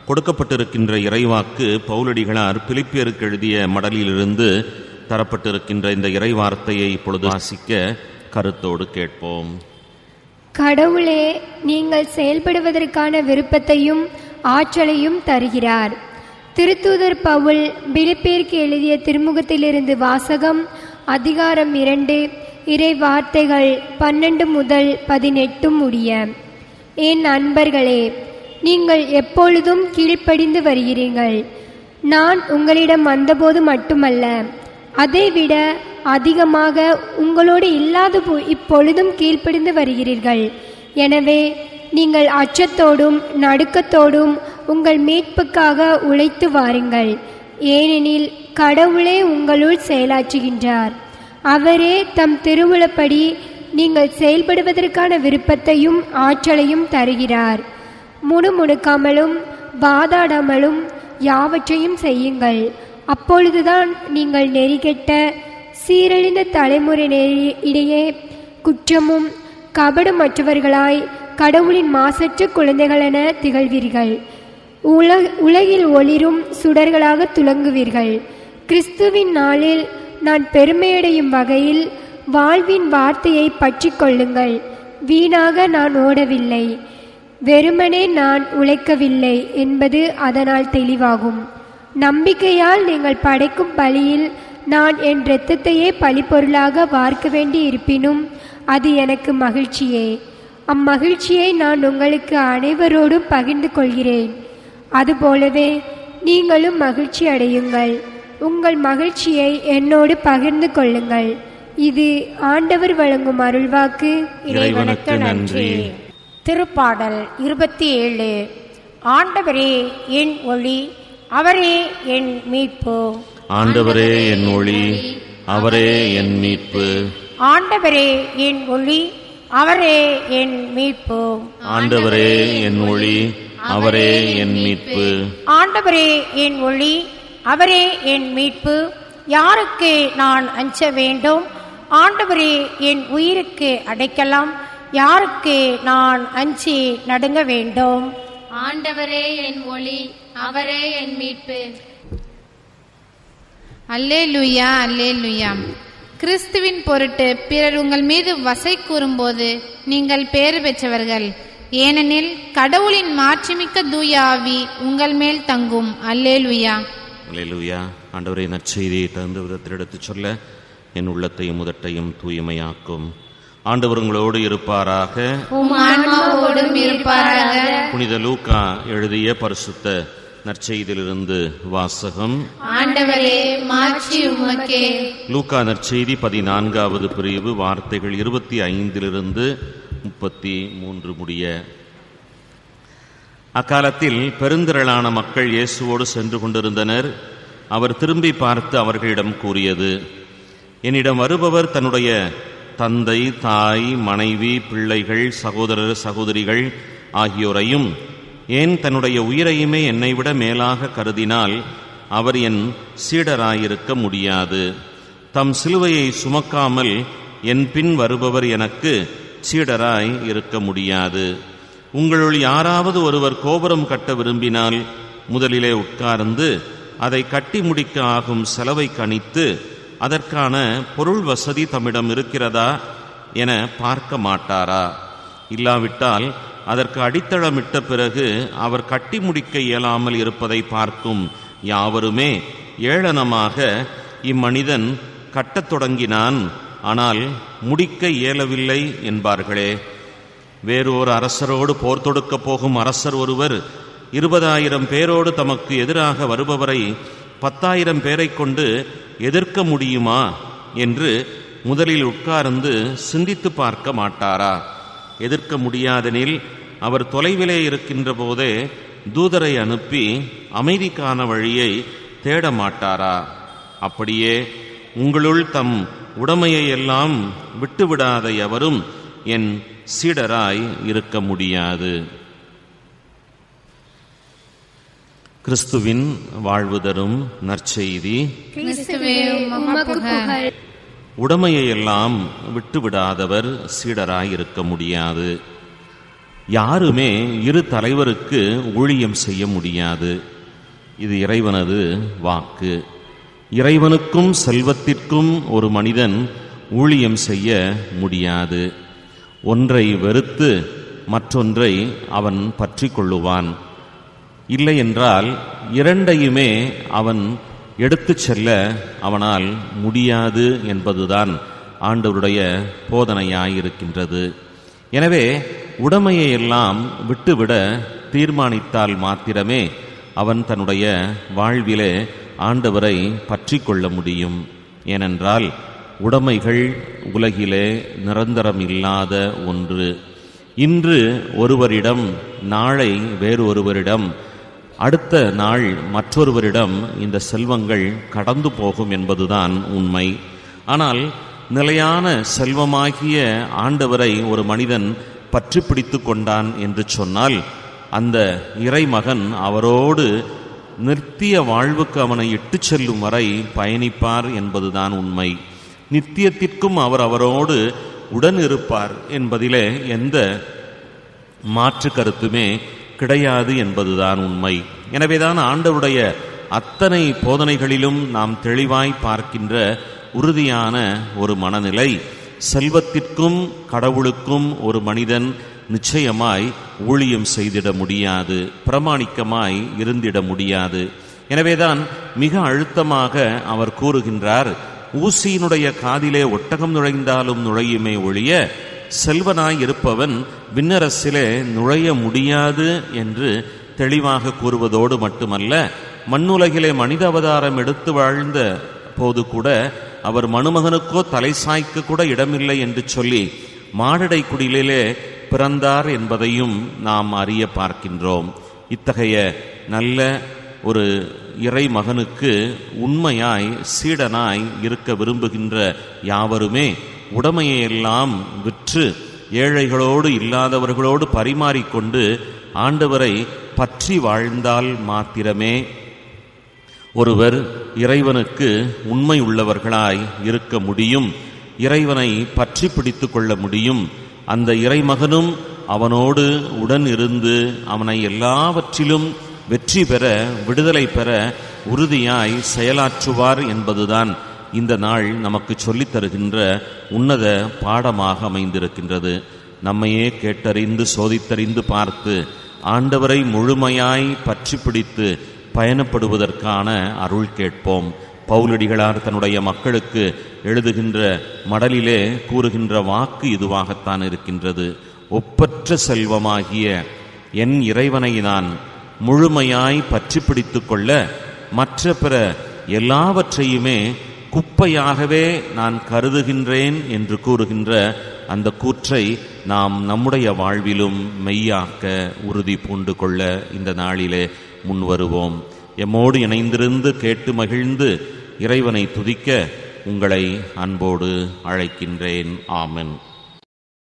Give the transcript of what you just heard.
கொடுக்கப்பட்டிருக்கின்ற இறைவாக்கு பவுலடிகளார் பிலிப்பியருக்கு எழுதிய மடலிலிருந்து தரப்பட்டிருக்கின்ற இந்த இறைவார்த்தையை இப்பொழுது வாசிக்க கருத்தோடு கேட்போம் கடவுளே நீங்கள் செயல்படுவதற்கான விருப்பத்தையும் ஆற்றலையும் தருகிறார் திருத்தூதர் பவுல் பிலிப்பியருக்கு எழுதிய திருமுகத்திலிருந்து வாசகம் அதிகாரம் இரண்டு இறை வார்த்தைகள் பன்னெண்டு முதல் பதினெட்டு முடிய என் அன்பர்களே நீங்கள் எப்பொழுதும் கீழ்ப்படிந்து வருகிறீர்கள் நான் உங்களிடம் வந்தபோது மட்டுமல்ல அதைவிட அதிகமாக உங்களோடு இல்லாத போ- இப்பொழுதும் கீழ்ப்படிந்து வருகிறீர்கள் எனவே நீங்கள் அச்சத்தோடும் நடுக்கத்தோடும் உங்கள் மீட்புக்காக உழைத்து வாருங்கள் ஏனெனில் கடவுளே உங்களுள் செயலாற்றுகின்றார் அவரே தம் திருவுளப்படி நீங்கள் செயல்படுவதற்கான விருப்பத்தையும் ஆற்றலையும் தருகிறார் முணுமுணுக்காமலும் வாதாடாமலும் யாவற்றையும் செய்யுங்கள் அப்பொழுதுதான் நீங்கள் நெறிகெட்ட சீரழிந்த தலைமுறையினரி இடையே குற்றமும் கபடுமற்றவர்களாய் கடவுளின் மாசற்ற குழந்தைகளென திகழ்வீர்கள் உல உலகில் ஒளிரும் சுடர்களாக துலங்குவீர்கள் கிறிஸ்துவின் நாளில் நான் பெருமையடையும் வகையில் வாழ்வின் வார்த்தையை பற்றிக் கொள்ளுங்கள் வீணாக நான் ஓடவில்லை வெறுமனே நான் உழைக்கவில்லை என்பது அதனால் தெளிவாகும் நம்பிக்கையால் நீங்கள் படைக்கும் பலியில் நான் என் இரத்தத்தையே பலிப்பொருளாக வார்க்க வேண்டி இருப்பினும் அது எனக்கு மகிழ்ச்சியே அம்மகிழ்ச்சியை நான் உங்களுக்கு அனைவரோடும் பகிர்ந்து கொள்கிறேன் அதுபோலவே நீங்களும் மகிழ்ச்சி அடையுங்கள் உங்கள் மகிழ்ச்சியை என்னோடு பகிர்ந்து கொள்ளுங்கள் இது ஆண்டவர் வழங்கும் அருள்வாக்கு இறைவனுக்கு நன்றி திருப்பாடல் இருபத்தி ஏழு ஆண்டவரே என் ஒளி அவரே என் மீட்பு ஆண்டவரே என் ஒளி அவரே என் மீட்பு ஆண்டவரே என் ஒளி அவரே என் மீட்பு ஆண்டவரே என் ஒளி அவரே என் மீட்பு ஆண்டவரே என் ஒளி அவரே என் மீட்பு யாருக்கு நான் அஞ்ச வேண்டும் ஆண்டவரே என் உயிருக்கு அடைக்கலாம் யாருக்கு நான் அஞ்சி நடுங்க வேண்டும் ஆண்டவரே என் ஒளி அவரே என் மீட்பு அல்லேலூயா அல்லேலூயா கிறிஸ்துவின் பொருட்டு பிறர் உங்கள் மீது வசை கூறும்போது நீங்கள் பேறு பெற்றவர்கள் ஏனெனில் கடவுளின் மாட்சிமிக்க தூய ஆவி உங்கள் மேல் தங்கும் அல்லேலூயா அல்லேலூயா ஆண்டவரே நற்செய்தியை தகுந்த விதத்தில் எடுத்துச் சொல்ல என் உள்ளத்தையும் முதட்டையும் தூய்மையாக்கும் ஆண்டவர் உங்களோடு இருப்பாராக உம் ஆன்மாவோடும் இருப்பாராக புனித லூக்கா எழுதிய பரிசுத்த நற்செய்தியிலிருந்து வாசகம் ஆண்டவரே மாட்சி உமக்கே லூக்கா நற்செய்தி பதினான்காவது பிரிவு வார்த்தைகள் இருபத்தி ஐந்திலிருந்து முப்பத்தி மூன்று முடிய அக்காலத்தில் பெருந்திரளான மக்கள் இயேசுவோடு சென்று கொண்டிருந்தனர் அவர் திரும்பி பார்த்து அவர்களிடம் கூறியது என்னிடம் வருபவர் தன்னுடைய தந்தை தாய் மனைவி பிள்ளைகள் சகோதரர் சகோதரிகள் ஆகியோரையும் ஏன் தன்னுடைய உயிரையுமே என்னை விட மேலாக கருதினால் அவர் என் சீடராயிருக்க முடியாது தம் சிலுவையை சுமக்காமல் என் பின் வருபவர் எனக்கு சீடராய் இருக்க முடியாது உங்களுள் யாராவது ஒருவர் கோபுரம் கட்ட விரும்பினால் முதலிலே உட்கார்ந்து அதை கட்டி முடிக்க ஆகும் செலவை கணித்து அதற்கான பொருள் வசதி தம்மிடம் இருக்கிறதா என பார்க்க மாட்டாரா இல்லாவிட்டால் அதற்கு அடித்தளமிட்ட பிறகு அவர் கட்டி முடிக்க இயலாமல் இருப்பதை பார்க்கும் யாவருமே ஏளனமாக இம்மனிதன் கட்டத் தொடங்கினான் ஆனால் முடிக்க இயலவில்லை என்பார்களே வேறு ஒரு அரசரோடு போர் தொடுக்கப் போகும் அரசர் ஒருவர் இருபதாயிரம் பேரோடு தமக்கு எதிராக வருபவரை பத்தாயிரம் பேரைக் கொண்டு எதிர்க்க முடியுமா என்று முதலில் உட்கார்ந்து சிந்தித்து பார்க்க மாட்டாரா எதிர்க்க முடியாதெனில் அவர் தொலைவிலே இருக்கின்ற போதே தூதரை அனுப்பி அமைதிக்கான வழியை தேட மாட்டாரா அப்படியே உங்களுள் தம் உடமையை எல்லாம் விட்டுவிடாத எவரும் என் சீடராய் இருக்க முடியாது கிறிஸ்துவின் வாழ்வு தரும் நற்செய்தி கிறிஸ்துவே உமக்கு உமக்கு புகழ் புகழ் உடமையை எல்லாம் விட்டுவிடாதவர் சீடராய் இருக்க முடியாது யாருமே இரு தலைவருக்கு ஊழியம் செய்ய முடியாது இது இறைவனது வாக்கு இறைவனுக்கும் செல்வத்திற்கும் ஒரு மனிதன் ஊழியம் செய்ய முடியாது ஒன்றை வெறுத்து மற்றொன்றை அவன் பற்றி கொள்ளுவான் இல்லை என்றால் இரண்டையுமே அவன் எடுத்துச் செல்ல அவனால் முடியாது என்பதுதான் ஆண்டவருடைய போதனையாயிருக்கின்றது எனவே உடைமையை எல்லாம் விட்டுவிட தீர்மானித்தால் மாத்திரமே அவன் தன்னுடைய வாழ்விலே ஆண்டவரை பற்றி கொள்ள முடியும் ஏனென்றால் உடைமைகள் உலகிலே நிரந்தரம் இல்லாத ஒன்று இன்று ஒருவரிடம் நாளை வேறு ஒருவரிடம் அடுத்த நாள் மற்றொருவரிடம் இந்த செல்வங்கள் கடந்து போகும் என்பதுதான் உண்மை ஆனால் நிலையான செல்வமாகிய ஆண்டவரை ஒரு மனிதன் பற்றி பிடித்து கொண்டான் என்று சொன்னால் அந்த இறைமகன் அவரோடு நித்திய வாழ்வுக்கு அவனை இட்டுச் செல்லும் வரை பயணிப்பார் என்பதுதான் உண்மை நித்தியத்திற்கும் அவர் அவரோடு உடன் இருப்பார் என்பதிலே எந்த மாற்று கருத்துமே கிடையாது என்பதுதான் உண்மை எனவேதான் ஆண்டவருடைய அத்தனை போதனைகளிலும் நாம் தெளிவாய் பார்க்கின்ற உறுதியான ஒரு மனநிலை செல்வத்திற்கும் கடவுளுக்கும் ஒரு மனிதன் நிச்சயமாய் ஊழியம் செய்திட முடியாது பிரமாணிக்கமாய் இருந்திட முடியாது எனவேதான் மிக அழுத்தமாக அவர் கூறுகின்றார் ஊசியினுடைய காதிலே ஒட்டகம் நுழைந்தாலும் நுழையுமே ஒழிய செல்வனாய் இருப்பவன் விண்ணரசிலே நுழைய முடியாது என்று தெளிவாக கூறுவதோடு மட்டுமல்ல மண்ணுலகிலே மனித அவதாரம் எடுத்து வாழ்ந்த போது கூட அவர் மணுமகனுக்கோ தலை சாய்க்க கூட இடமில்லை என்று சொல்லி மாடடை குடிலிலே பிறந்தார் என்பதையும் நாம் அறிய பார்க்கின்றோம் இத்தகைய நல்ல ஒரு இறை மகனுக்கு உண்மையாய் சீடனாய் இருக்க விரும்புகின்ற யாவருமே உடைமையெல்லாம் விற்று ஏழைகளோடு இல்லாதவர்களோடு பரிமாறிக்கொண்டு ஆண்டவரை பற்றி வாழ்ந்தால் மாத்திரமே ஒருவர் இறைவனுக்கு உண்மை உள்ளவர்களாய் இருக்க முடியும் இறைவனை பற்றி பிடித்து கொள்ள முடியும் அந்த இறைமகனும் அவனோடு உடன் இருந்து அவனை எல்லாவற்றிலும் வெற்றி பெற விடுதலை பெற உறுதியாய் செயலாற்றுவார் என்பதுதான் இந்த நாள் நமக்கு சொல்லித் தருகின்ற உன்னத பாடமாக அமைந்திருக்கின்றது நம்மையே கேட்டறிந்து சோதித்தறிந்து பார்த்து ஆண்டவரை முழுமையாய் பற்றி பிடித்து பயணப்படுவதற்கான அருள் கேட்போம் பவுலடிகளார் தன்னுடைய மக்களுக்கு எழுதுகின்ற மடலிலே கூறுகின்ற வாக்கு இதுவாகத்தான் இருக்கின்றது ஒப்பற்ற செல்வமாகிய என் இறைவனை நான் முழுமையாய் பற்றி பிடித்து கொள்ள மற்ற பிற எல்லாவற்றையுமே குப்பையாகவே நான் கருதுகின்றேன் என்று கூறுகின்ற அந்த கூற்றை நாம் நம்முடைய வாழ்விலும் மெய்யாக்க உறுதி பூண்டு கொள்ள இந்த நாளிலே முன்வருவோம் எம்மோடு இணைந்திருந்து கேட்டு மகிழ்ந்து இறைவனை துதிக்க உங்களை அன்போடு அழைக்கின்றேன் ஆமென்